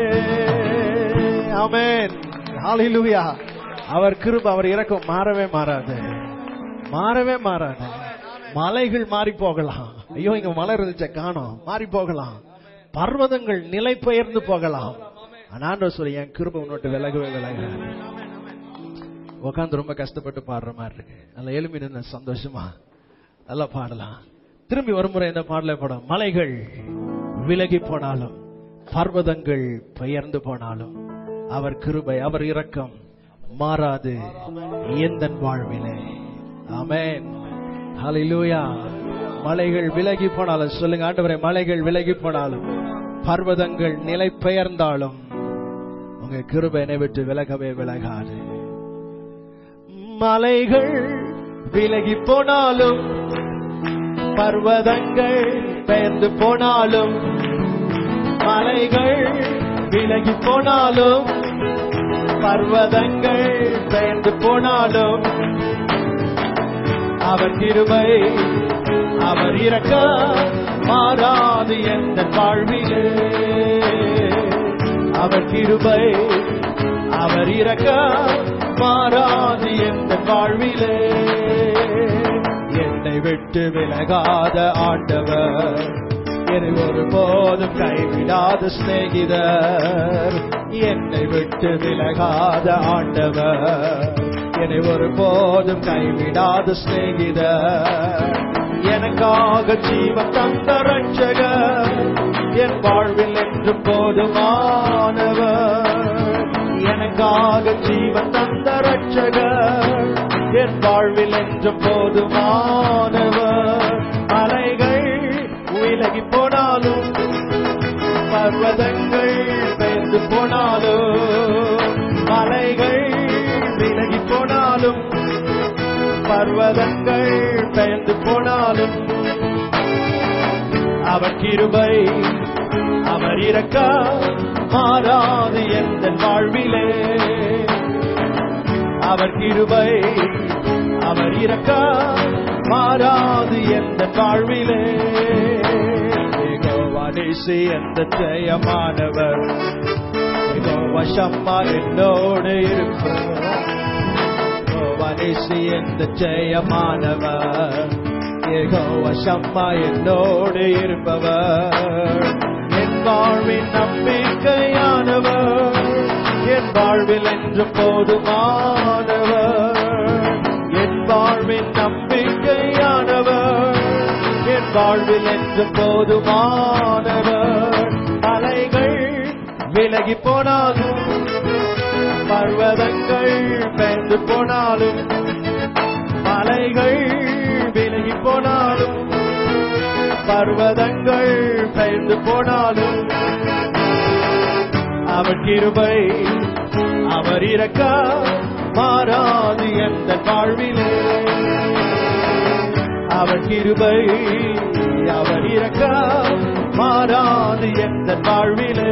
ஆமென் ஹalleluya அவர் கிருபை அவர் இறக்கம் மாறவே மாறாது மாறவே மாறாது மலைகள் மாறி போகலாம் ஐயோ இங்க மலை இருந்துச்ச காணோம் மாறி போகலாம் பர்வதங்கள் நிலை பெயர்ந்து போகலாம் ஆனா சொல்லி என் கிருபை உன்னோட்டு விலகவே விலகாது உட்காந்து ரொம்ப கஷ்டப்பட்டு பாடுற மாதிரி இருக்கு நல்ல எலும்பி நின்று சந்தோஷமா நல்லா பாடலாம் திரும்பி வருமுறை இந்த பாடல பாடும் மலைகள் விலகி போனாலும் பர்வதங்கள் பெயர்ந்து போனாலும் அவர் கிருபை அவர் இரக்கம் மாறாது எந்த வாழ்விலே ஆமென் ஹalleluya மலைகள் விலகி போனாலும் சொல்லுங்க ஆண்டவரே மலைகள் விலகி போனாலும் பர்வதங்கள் நிலை பெயர்ந்தாலும் உங்க கிருபை என்னை விட்டு விலகவே விலகாது மலைகள் விலகி போனாலும் பர்வதங்கள் பெயர்ந்து போனாலும் மலைகள் விலகி போனாலும் பர்வதங்கள் பெயர்ந்து போனாலும் அவர் கிருபை அவர் இறக்க மாறாது எந்த வாழ்விலே அவர் கிருபை அவர் இறக்க மாறாது எந்த வாழ்விலே என்னை விட்டு விலகாத ஆண்டவர் என்னை ஒரு போதும் கைவிடாத சிநேகிதர் என்னை விட்டு விலகாத ஆண்டவர் என்னை ஒரு போதும் கைவிடாத சிநேகிதர் எனக்காக ஜீவன் தந்த ரட்சகர் என் வாழ்வில் என்று போதுமானவர் எனக்காக ஜீவன் தந்த ரட்சகர் என் வாழ்வில் என்று போதுமானவர் அலைகள் விலகி போனாலும் பர்வதங்கள் பெயர்ந்து போனாலும் மலைகள் விலகி போனாலும் பர்வதங்கள் பெயர்ந்து போனாலும் அவர் கிருபை அவர் இறக்க மாறாது எந்த வாழ்விலே அவர் கிருபை அவர் இறக்க மாறாது எந்த வாழ்விலே ஏகோவானேசி எந்த ஜெயமானவர் ஏகோவசம்மா என்னோடு இருப்பவர் ஏகோவானேசி எந்த ஜெயமானவர் ஏகோவசம்மா என்னோடு இருப்பவர் என் வாழ்வின் நம்பிக்கையானவர் என் வாழ்வில் என்று போதுமானவர் என் வாழ்வின் நம்பிக்கையானவர் என் வாழ்வில் என்று போதுமானவர் அலைகள் விலகி போனாலும் பர்வதங்கள் பெயர்ந்து போனாலும் மலைகள் விலகி போனாலும் பர்வதங்கள் பெயர்ந்து போனாலும் அவர் கிருபை அவர் இறக்க மாறாது எந்த வாழ்விலே அவர் கிருபை அவர் இறக்க மாறாது எந்த வாழ்விலே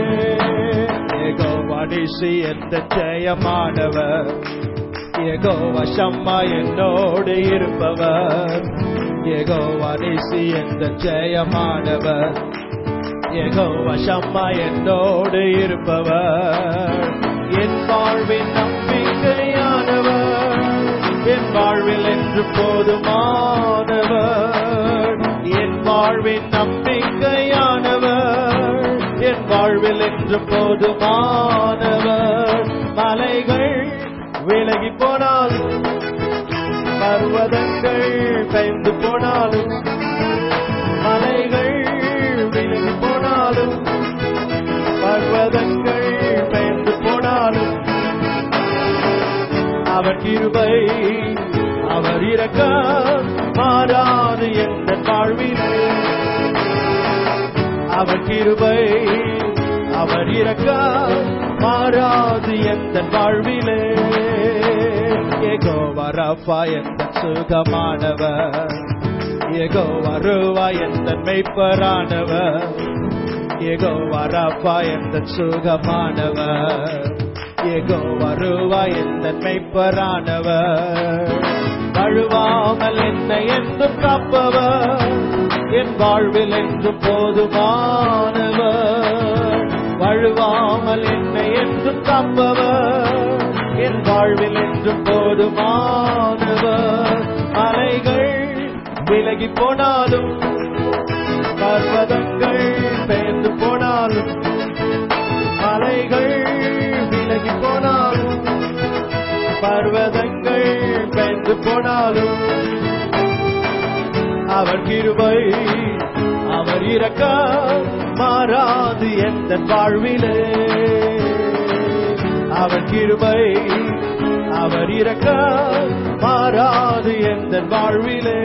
ஏகோவாடிசி எந்த ஜெயமானவர் ஏகோவா சம்மா என்னோடு இருப்பவர் ஏகோவாடிசி எந்த ஜெயமானவர் ஏகோவா சம்மா என்னோடு இருப்பவர் என் வாழ்வின் நம்பிக்கையானவர் என் வாழ்வில் என்று போதுமானவர் என் வாழ்வின் நம்பிக்கையானவர் என் வாழ்வில் என்று போதுமானவர் மலைகள் விலகி போனாலும் பர்வதங்கள் பெய்ந்து போனாலும் மலைகள் விலகி போனாலும் பர்வதங்கள் பெயர்ந்து போனாலும் அவர் கிருபை அவர் இறக்க மாறாது எந்த வாழ்விலே அவர் கிருபை அவர் இறக்க மாறாது எந்த வாழ்விலே ஏகோ வரப்பா எந்த சுகமானவர் ஏகோ வருவா எந்த மெய்ப்பரானவர் ஏகோ வரப்பா எந்த சுகமானவர் ஏகோ வருவா எந்த மெய்ப்பரானவர் வழுவாமல் என்னை என்றும் காப்பவர் என் வாழ்வில் என்றும் போதுமானவர் வழுவாமல் என்னை என்றும் காப்பவர் என் வாழ்வில் என்றும் போதுமானவர் மலைகள் விலகி போனாலும் பர்வதங்கள் பெயர்ந்து போனாலும் மலைகள் விலகி போனாலும் பர்வதங்கள் பெயர்ந்து போனாலும் அவர் கிருபை அவர் இறக்க மாறாது எந்த வாழ்விலே அவர் கிருபை அவர் இறக்க மாறாது எந்த வாழ்விலே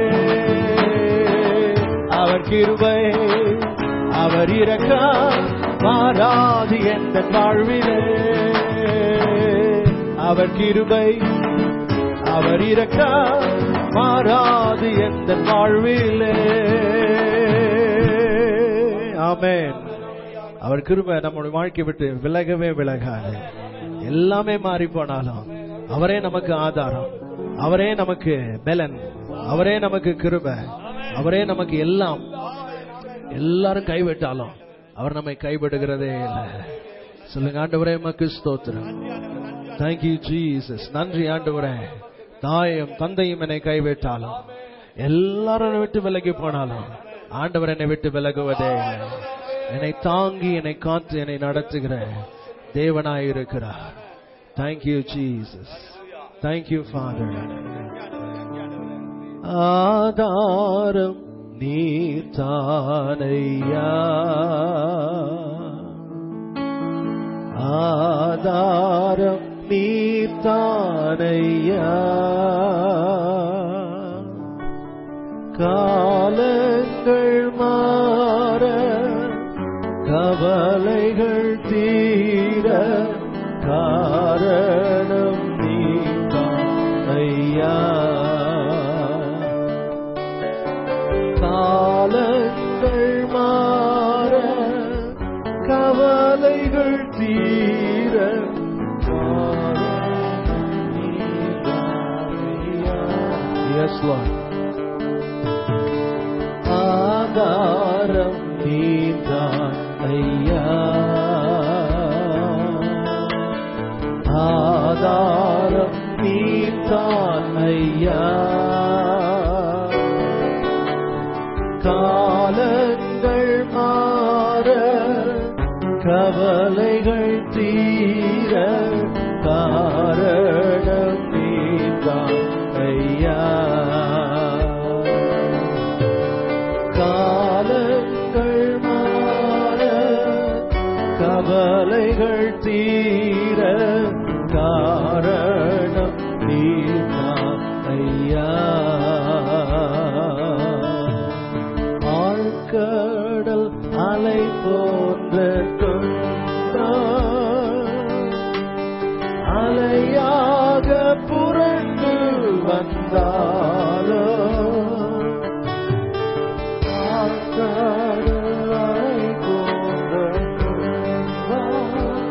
அவர் கிருபை அவர் இறக்க மாறாது எந்த வாழ்விலே அவர் கிருபை அவர் இறக்க மாறாது எந்த வாழ்விலே ஆமென் அவர் கிருபை நம்முடைய வாழ்க்கை விட்டு விலகவே விலகாது எல்லாமே மாறி போனாலும் அவரே நமக்கு ஆதாரம் அவரே நமக்கு பலன் அவரே நமக்கு கிருபை அவரே நமக்கு எல்லாம் எல்லாரும் கைவிட்டாலும் அவர் நம்மை கைவிடுகிறதே இல்லை சொல்லுங்க ஆண்டவரே நமக்கு ஸ்தோத்திரம் தேங்க்யூ ஜீசஸ் நன்றி ஆண்டவரே தாயும் தந்தையும் என்னை கைவிட்டாலும் எல்லாரும் என்னை விட்டு விலகி போனாலும் ஆண்டவர் என்னை விட்டு விலகுவதே இல்லை என்னை தாங்கி என்னை காத்து என்னை நடத்துகிற தேவனாய் இருக்கிறார் தேங்க்யூ ஜீசஸ் தேங்க்யூ ஃபாதர் ஆதாரம் நீர் தானையா ஆதாரம் நீர் தானையா காலங்கள் மாற கவலைகள் தீர காரணம் நீதான் ஐயா காலங்கள் மாற கவலைகள் தீர காரணம் நீதான் ஐயா. Yes, Lord. ஆதாரம் நீதான் ஐயா ஆதாரம் நீதான் ஐயா காலங்கள் மாற கவலைகள் தீர காரணம் நீதான் ஐயா காலங்கள் மாற கவலைகள் தீர காரணம் அலை போன்ற துன்பம் அலையாக புரண்டு வந்தாலோ ஆற்காடு அலை போன்ற துன்பம்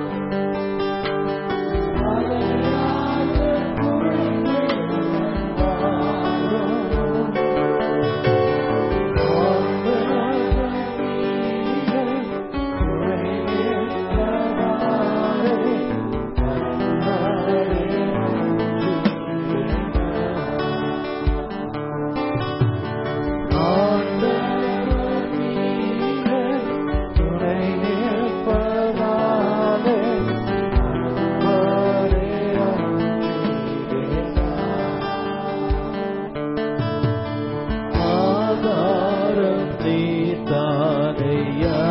அலையாக புரண்டு வந்தாலோ ஆதாரம் நீதானையா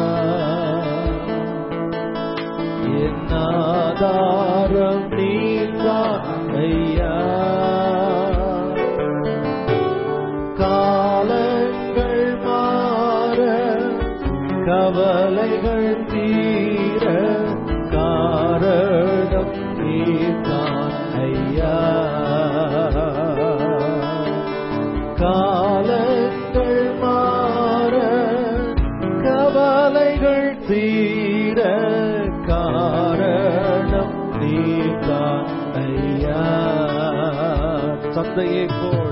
என் ஆதாரம் நீதானையா காலங்கள் மாற கவலைகள் தீர காரணம் நீதான் ஐயா காலங்கள் மாற கவலைகள் தீர காரணம் நீதான் ஐயா தந்தையை போல்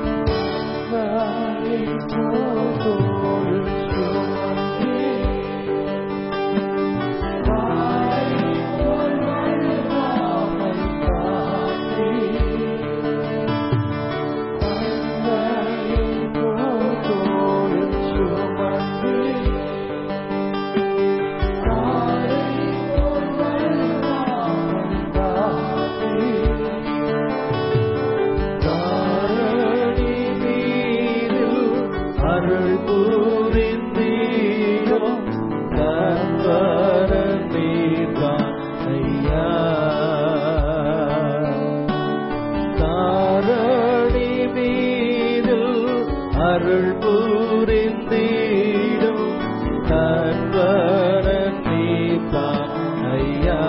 தாரணி மீதில் அருள் புரிந்தீரோ கர்த்தர நீதான் ஐயா தாரணி மீதில் அருள் புரிந்தீடும் கர்த்தர நீதான் ஐயா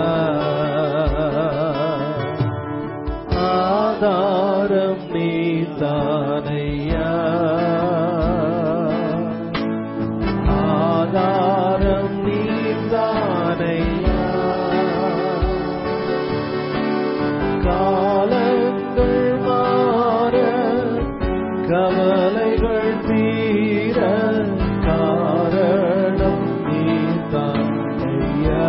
ஆதாரம் நீதானையா ஆதாரம் நீதானையா காலங்கள் மாற கவலைகள் தீர காரணம் நீதான் ஐயா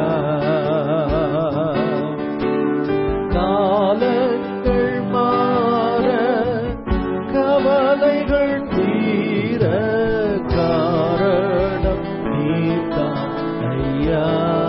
காலங்கள் மாற கவலைகள் தீர காரணம் நீதான் ஐயா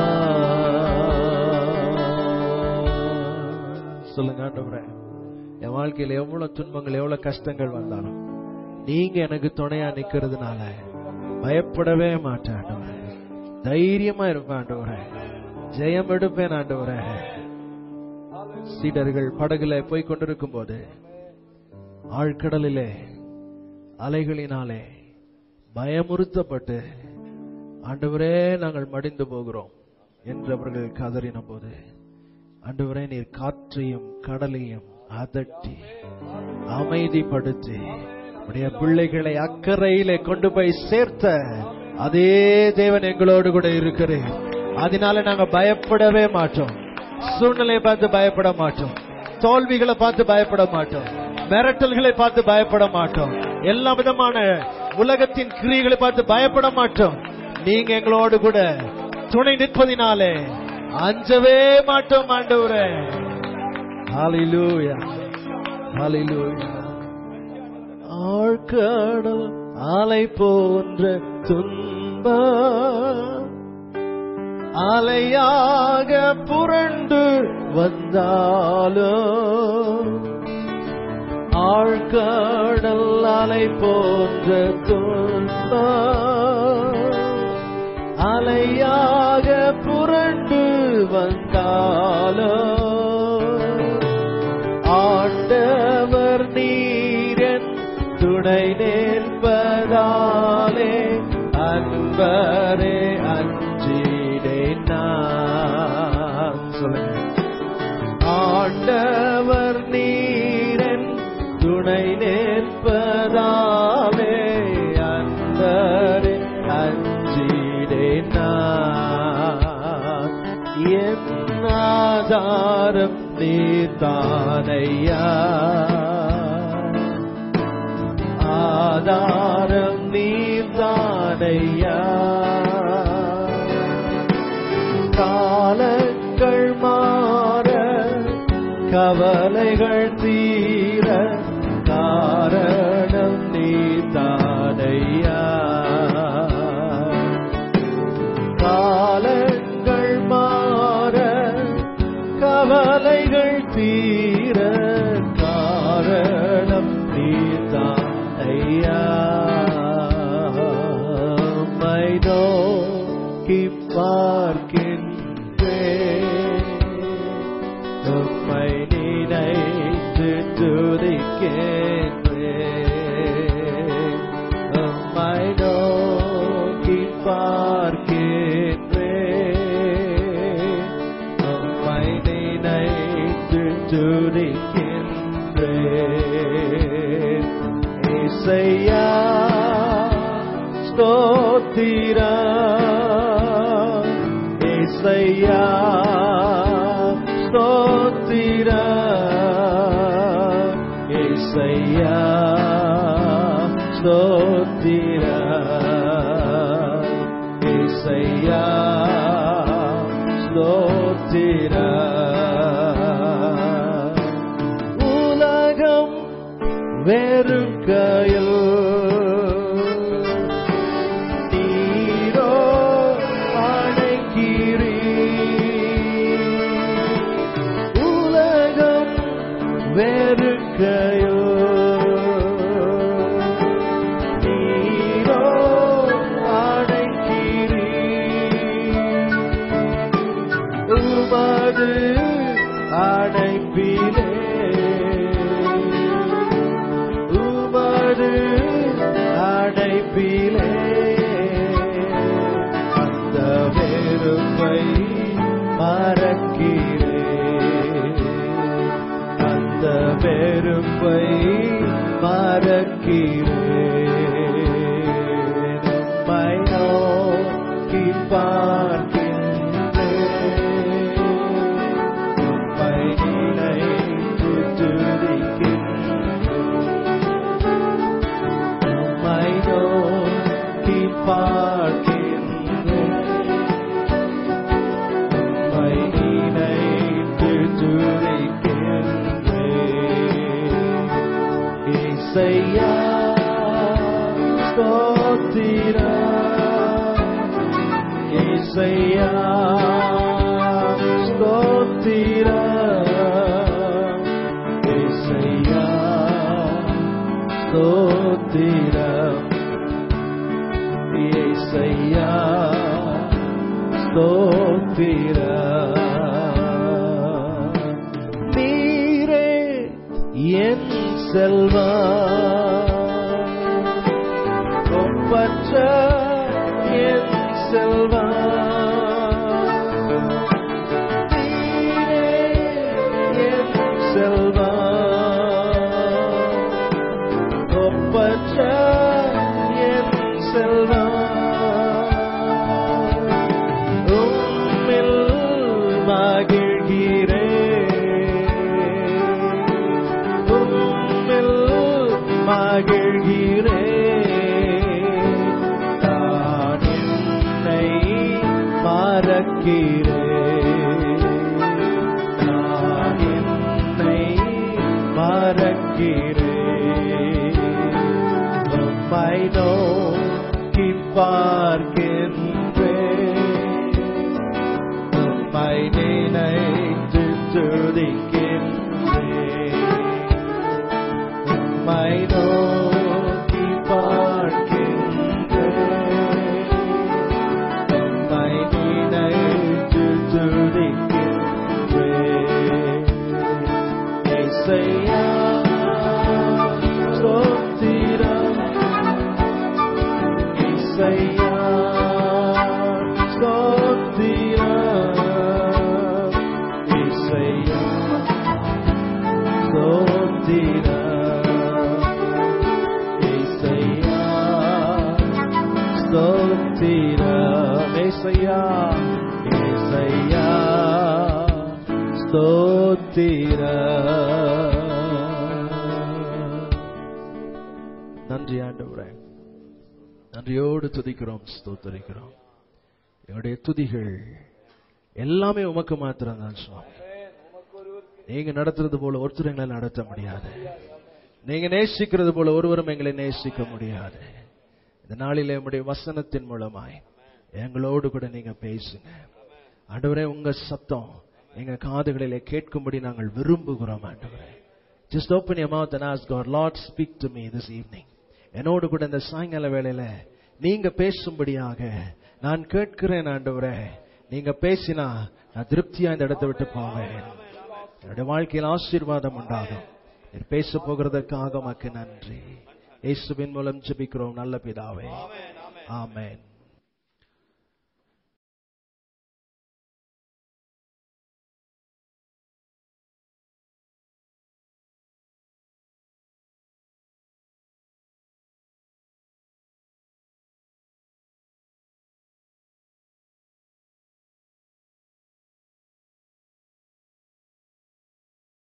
சொல்லுங்க ஆண்டவரே என் வாழ்க்கையில எவ்வளவு துன்பங்கள் எவ்வளவு கஷ்டங்கள் வந்தாலும் நீங்க எனக்கு துணையா நிக்கிறதுனால பயப்படவே மாட்டேன் ஆண்டவரே தைரியமா இருப்பேன் ஆண்டவரே ஜெயம் எடுப்பேன் ஆண்டவரே சீடர்கள் படகுல போய் கொண்டிருக்கும் போது ஆழ்கடலிலே அலைகளினாலே பயமுறுத்தப்பட்டு ஆண்டவரே நாங்கள் மடிந்து போகிறோம் என்று அவர்கள் கதறின போது ஆண்டவரே நீர் காற்றையும் கடலையும் அதட்டி அமைதிப்படுத்தி உடைய பிள்ளைகளை அக்கறையிலே கொண்டு போய் சேர்த்த அதே தேவன் எங்களோடு கூட இருக்கிறேன் அதனால நாங்க பயப்படவே மாட்டோம் சூழ்நிலையை பார்த்து பயப்பட மாட்டோம் தோல்விகளை பார்த்து பயப்பட மாட்டோம் மிரட்டல்களை பார்த்து பயப்பட மாட்டோம் எல்லா விதமான உலகத்தின் கிரியைகளை பார்த்து பயப்பட மாட்டோம் நீங்க எங்களோடு கூட துணை நிற்பதினாலே அஞ்சவே மாட்டோம் ஆண்டவரே ஹalleluya ஹalleluya ஆழ்கடல் அலை போன்ற துன்பம் அலையாக புரண்டு வந்தாலும் ஆழ்கடல் அலை போன்ற துன்பம் அலையாக புரண்டு வந்தாலும் ஆண்டவர் நீரன் துணை நிற்பதாலே அன்பரே என் ஆதாரம் நீதானையா ஆதாரம் நீதானையா காலங்கள் மாற கவலைகள் தீர காரணம் நீதானையா காலங்கள் மாற கவலைகள் தீர காரணம் நீதான் ஐயா மைனோ பார்க்கின்றேன் உம்மை நினைத்து துதிக்கின்றேன் உம்மை நோக்கி பார்க்கின்றேன் உம்மை நினைத்து துதிக்கின்றேன் இசையா ஸ்தோத்திரா இசையா ஸ்தோத்திரா இசையா ஸ்தோத்திரா இசையா ஸ்தோத்திரா உலகம் வெறுக்கையில் நீரோ அழைக்கிறீ உலகம் வெறுக்கையோ நீரோ அழைக்கிறீ உமது அழைப்பிலே உமது அடைப்பிலே அந்த வெறுப்பை மறக்கிறேன் அந்த வெறுப்பை மறக்கிறேன் உம்மை நோக்கி பார்க்கின்றேன் உம்மை நினைத்து துதிக்கின்றேன் உம்மை நோக்கி பார்க்கின்றேன் உம்மை நினைத்து துதிக்கின்றேன் இசையா ஸ்தோத்திரா இசையா ஸ்தோத்திரா இசையா ஸ்தோத்திரா இசையா ஸ்தோத்திரா நீரே என் செல்வா ஒப்பற்ற என் செல்வா நீரே என் செல்வா ஒப்பற்ற என் செல்வா உம்மில் மகிழ்கிறேன் உம்மில் மகிழ்கிறேன் நான் என்னை மறக்கிறேன் நான் என்னை மறக்கிறேன் உம்மை நோக்கி பார்க்கின்றேன் உம்மை நினைத்து துதிக்கின்றேன் உம்மை நோக்கி பார்க்கின்றேன் உம்மை நினைத்து துதிக்கின்றேன் இசையா ஸ்தோத்திரம் இசையா ஸ்தோத்திரம் இசையா ஏசையா ஸ்தோத்திர நன்றி ஆண்டவரே நன்றியோடு துதிக்கிறோம் ஸ்தோத்தரிக்கிறோம் எங்களுடைய துதிகள் எல்லாமே உமக்கு மாத்திரம் தான் சுவாமி நீங்க நடத்துறது போல ஒருத்தர் எங்களை நடத்த முடியாது நீங்க நேசிக்கிறது போல ஒருவரும் எங்களை நேசிக்க முடியாது இந்த நாளிலே உடைய வசனத்தின் மூலமாய் எங்களோடு கூட நீங்க பேசுங்க ஆண்டவரே உங்க சத்தம் எங்க காதுகளிலே கேட்கும்படி நாங்கள் விரும்புகிறோம் ஆண்டவரே Just open your mouth and ask God, Lord, speak to me this evening. என்னோடு கூட இந்த சாயங்கால வேளையில நீங்க பேசும்படியாக நான் கேட்கிறேன் ஆண்டவரே நீங்க பேசினா நான் திருப்தியா இந்த இடத்தை விட்டு போவேன் என்னுடைய வாழ்க்கையில் ஆசீர்வாதம் உண்டாகும் நீர் பேச போகிறதற்காக மக்கு நன்றி இயேசுவின் மூலம் ஜெபிக்கிறோம் நல்ல பிதாவே ஆமென்